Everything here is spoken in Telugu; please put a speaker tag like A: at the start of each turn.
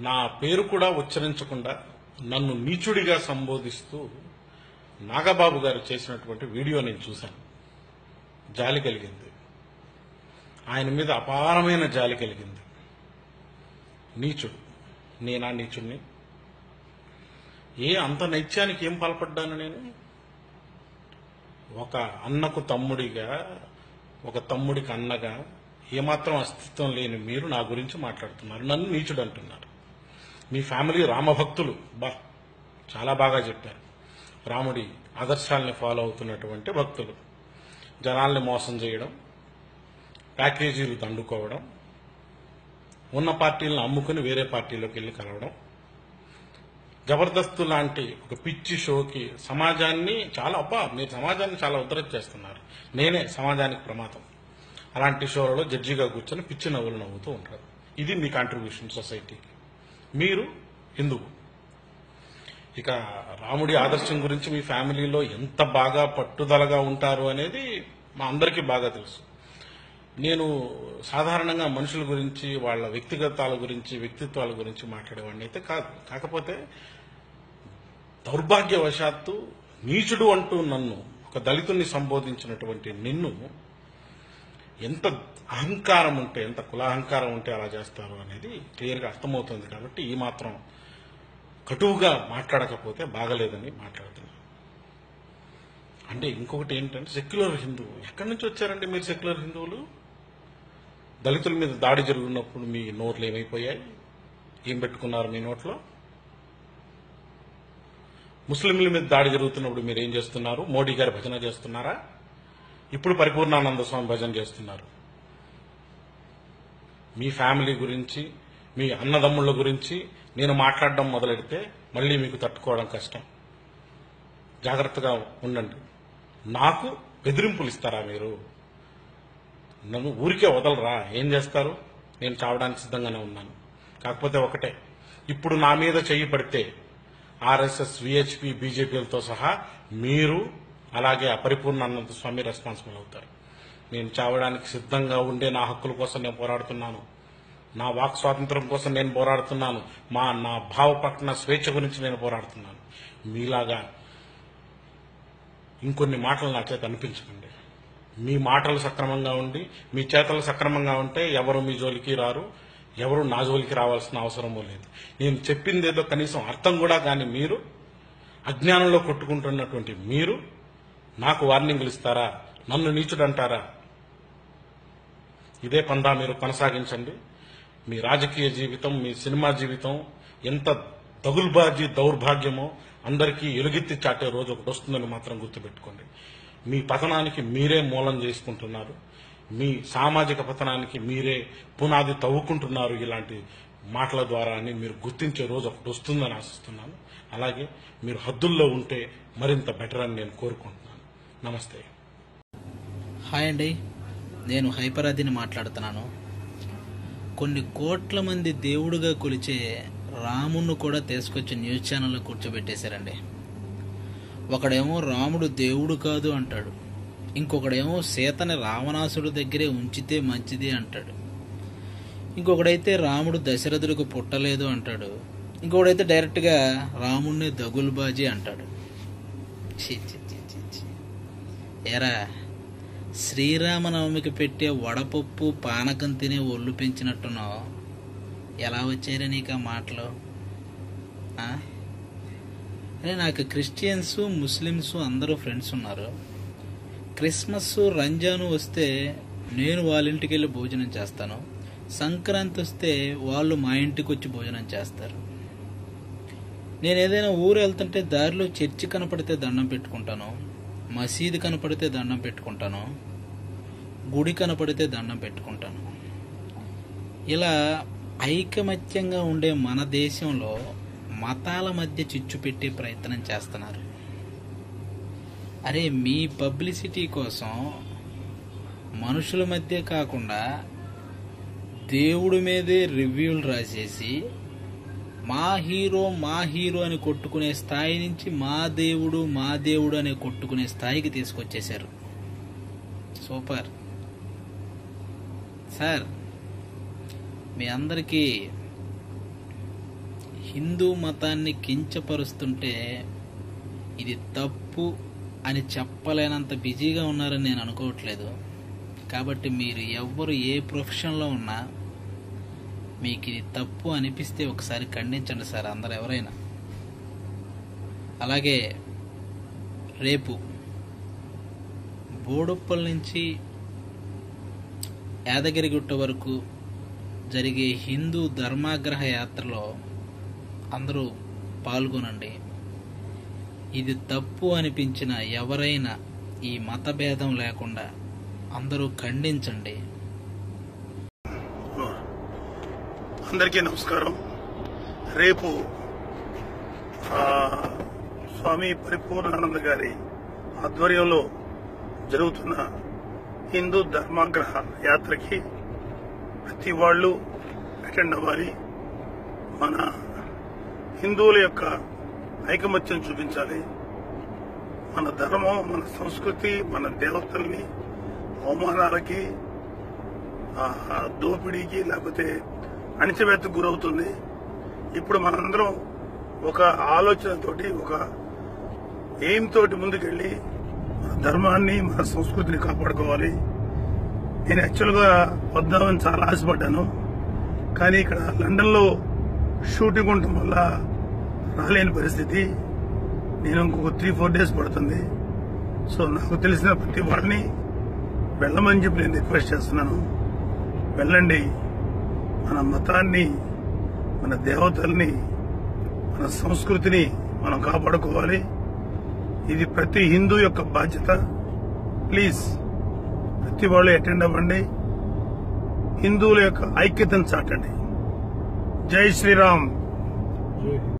A: నా పేరు కూడా ఉచ్చరించకుండా నన్ను నీచుడిగా సంబోధిస్తూ నాగబాబు గారు చేసినటువంటి వీడియో నేను చూశాను జాలి కలిగింది ఆయన మీద అపారమైన జాలి కలిగింది నీచుడు నేనా నీచుడిని ఏ అంత నైత్యానికి ఏం పాల్పడ్డాను నేను ఒక అన్నకు తమ్ముడిగా ఒక తమ్ముడికి అన్నగా ఏమాత్రం అస్తిత్వం లేని మీరు నా గురించి మాట్లాడుతున్నారు నన్ను నీచుడు అంటున్నారు మీ ఫ్యామిలీ రామభక్తులు బా చాలా బాగా చెప్పారు రాముడి ఆదర్శాలని ఫాలో అవుతున్నటువంటి భక్తులు జనాల్ని మోసం చేయడం ప్యాకేజీలు దండుకోవడం ఉన్న పార్టీలను అమ్ముకుని వేరే పార్టీలోకి వెళ్ళి కలవడం జబర్దస్త్ లాంటి ఒక పిచ్చి షోకి సమాజాన్ని చాలా అబ్బా మీరు సమాజాన్ని చాలా ఉద్ధరణ చేస్తున్నారు నేనే సమాజానికి ప్రమాదం అలాంటి షోలలో జడ్జిగా కూర్చొని పిచ్చి నవ్వులు నవ్వుతూ ఉంటారు ఇది మీ కాంట్రిబ్యూషన్ సొసైటీకి మీరు హిందువు ఇక రాముడి ఆదర్శం గురించి మీ ఫ్యామిలీలో ఎంత బాగా పట్టుదలగా ఉంటారు అనేది మా అందరికీ బాగా తెలుసు నేను సాధారణంగా మనుషుల గురించి వాళ్ళ వ్యక్తిగతాల గురించి వ్యక్తిత్వాల గురించి మాట్లాడేవాడిని అయితే కాదు కాకపోతే దౌర్భాగ్యవశాత్తు నీచుడు అంటూ నన్ను ఒక దళితుణ్ణి సంబోధించినటువంటి నిన్ను ఎంత అహంకారం ఉంటే ఎంత కులాహంకారం ఉంటే అలా చేస్తారు అనేది క్లియర్గా అర్థమవుతుంది కాబట్టి ఈ మాత్రం కటువుగా మాట్లాడకపోతే బాగలేదని మాట్లాడుతున్నాను అంటే ఇంకొకటి ఏంటంటే సెక్యులర్ హిందువు ఎక్కడి నుంచి వచ్చారండి మీరు సెక్యులర్ హిందువులు దళితుల మీద దాడి జరుగుతున్నప్పుడు మీ నోట్లు ఏమైపోయాయి ఏం పెట్టుకున్నారు మీ నోట్లో ముస్లింల మీద దాడి జరుగుతున్నప్పుడు మీరు ఏం చేస్తున్నారు మోడీ గారి భజన చేస్తున్నారా ఇప్పుడు పరిపూర్ణానంద స్వామి భజన చేస్తున్నారు మీ ఫ్యామిలీ గురించి మీ అన్నదమ్ముళ్ళ గురించి నేను మాట్లాడడం మొదలెడితే మళ్ళీ మీకు తట్టుకోవడం కష్టం జాగ్రత్తగా ఉండండి నాకు బెదిరింపులు ఇస్తారా మీరు నన్ను ఊరికే వదలరా ఏం చేస్తారు నేను చావడానికి సిద్ధంగానే ఉన్నాను కాకపోతే ఒకటే ఇప్పుడు నా మీద చెయ్యి పడితే ఆర్ఎస్ఎస్ విహెచ్పి బీజేపీలతో సహా మీరు అలాగే అపరిపూర్ణానంద స్వామి రెస్పాన్సిబుల్ అవుతారు నేను చావడానికి సిద్ధంగా ఉండే నా హక్కుల కోసం నేను పోరాడుతున్నాను నా వాక్ స్వాతంత్రం కోసం నేను పోరాడుతున్నాను మా నా భావ ప్రకటన స్వేచ్ఛ గురించి నేను పోరాడుతున్నాను మీలాగా ఇంకొన్ని మాటలు నా చేత అనిపించకండి మీ మాటలు సక్రమంగా ఉండి మీ చేతలు సక్రమంగా ఉంటే ఎవరు మీ జోలికి రారు ఎవరు నా జోలికి రావాల్సిన అవసరమూ లేదు నేను చెప్పింది ఏదో కనీసం అర్థం కూడా కానీ మీరు అజ్ఞానంలో కొట్టుకుంటున్నటువంటి మీరు నాకు వార్నింగ్లు ఇస్తారా నన్ను నీచుడంటారా ఇదే పందా మీరు కొనసాగించండి మీ రాజకీయ జీవితం మీ సినిమా జీవితం ఎంత దగుల్బాజీ దౌర్భాగ్యమో అందరికీ ఎలుగెత్తి చాటే రోజు ఒకటి వస్తుందని మాత్రం గుర్తుపెట్టుకోండి మీ పతనానికి మీరే మూలం చేసుకుంటున్నారు మీ సామాజిక పతనానికి మీరే పునాది తవ్వుకుంటున్నారు ఇలాంటి మాటల ద్వారా అని మీరు గుర్తించే రోజు ఒకటి వస్తుందని ఆశిస్తున్నాను అలాగే మీరు హద్దుల్లో ఉంటే మరింత బెటర్ అని నేను కోరుకుంటున్నాను నమస్తే
B: హాయ్ అండి నేను హైపరాదిని మాట్లాడుతున్నాను కొన్ని కోట్ల మంది దేవుడుగా కొలిచే రాముణ్ణి కూడా తీసుకొచ్చి న్యూస్ ఛానల్లో కూర్చోబెట్టేశారండి ఒకడేమో రాముడు దేవుడు కాదు అంటాడు ఇంకొకడేమో సీతని రావణాసుడు దగ్గరే ఉంచితే మంచిది అంటాడు ఇంకొకడైతే రాముడు దశరథుడికి పుట్టలేదు అంటాడు ఇంకొకడైతే డైరెక్ట్గా రాముణ్ణి దగుల్బాజీ అంటాడు ఛీ, ఛీ, ఛీ, ఛీ, ఛీ. ఏరా శ్రీరామనవమికి పెట్టే వడపప్పు పానకం తినే ఒళ్ళు పెంచినట్టున్నావు ఎలా వచ్చారా నీకు ఆ మాటలు ఆ? అరే నాకు క్రిస్టియన్స్ ముస్లిమ్స్ అందరూ ఫ్రెండ్స్ ఉన్నారు క్రిస్మస్ రంజాను వస్తే నేను వాళ్ళ ఇంటికి వెళ్ళి భోజనం చేస్తాను సంక్రాంతి వస్తే వాళ్ళు మా ఇంటికి వచ్చి భోజనం చేస్తారు నేను ఏదైనా ఊరు వెళ్తుంటే దారిలో చర్చి కనపడితే దండం పెట్టుకుంటాను మసీదు కనపడితే దండం పెట్టుకుంటాను గుడి కనపడితే దండం పెట్టుకుంటాను ఇలా ఐకమత్యంగా ఉండే మన దేశంలో మతాల మధ్య చిచ్చు పెట్టే ప్రయత్నం చేస్తున్నారు అరే మీ పబ్లిసిటీ కోసం మనుషుల మధ్య కాకుండా దేవుడి మీదే రివ్యూలు రాసేసి మా హీరో మా హీరో అని కొట్టుకునే స్థాయి నుంచి మా దేవుడు మా దేవుడు అని కొట్టుకునే స్థాయికి తీసుకొచ్చేశారు సూపర్ సార్ మీ అందరికీ హిందూ మతాన్ని కించపరుస్తుంటే ఇది తప్పు అని చెప్పలేనంత బిజీగా ఉన్నారని నేను అనుకోవట్లేదు కాబట్టి మీరు ఎవ్వరు ఏ ప్రొఫెషన్లో ఉన్నా మీకు ఇది తప్పు అనిపిస్తే ఒకసారి ఖండించండి సార్ అందరు ఎవరైనా అలాగే రేపు బోడుప్పల్ నుంచి యాదగిరిగుట్ట వరకు జరిగే హిందూ ధర్మాగ్రహ యాత్రలో అందరూ పాల్గొనండి ఇది తప్పు అనిపించిన ఎవరైనా ఈ మతభేదం లేకుండా అందరూ ఖండించండి
C: అందరికీ నమస్కారం రేపు ఆ, స్వామి పరిపూర్ణానంద గారి ఆధ్వర్యంలో జరుగుతున్న హిందూ ధర్మాగ్రహ యాత్రకి ప్రతి వాళ్ళు అటెండ్ అవ్వాలి మన హిందువుల యొక్క ఐకమత్యం చూపించాలి మన ధర్మం మన సంస్కృతి మన దేవతల్ని అవమానాలకి ఆ, దోపిడీకి లేకపోతే అణిచివేతకు గురవుతుంది ఇప్పుడు మనందరం ఒక ఆలోచనతోటి ఒక ఎయిమ్ తోటి ముందుకెళ్లి మన ధర్మాన్ని మన సంస్కృతిని కాపాడుకోవాలి నేను యాక్చువల్గా వద్దామని చాలా ఆశపడ్డాను కానీ ఇక్కడ లండన్లో షూటింగ్ ఉండటం వల్ల రాలేని పరిస్థితి నేను ఇంకొక త్రీ ఫోర్ డేస్ పడుతుంది సో నాకు తెలిసిన ప్రతి వాళ్ళని వెళ్ళమని చెప్పి నేను రిక్వెస్ట్ చేస్తున్నాను వెళ్ళండి మన మతాన్ని మన దేవతల్ని మన సంస్కృతిని మనం కాపాడుకోవాలి ఇది ప్రతి హిందూ యొక్క బాధ్యత ప్లీజ్ ప్రతి వాళ్ళు అటెండ్ అవ్వండి హిందువుల యొక్క ఐక్యతను చాటండి జై శ్రీరామ్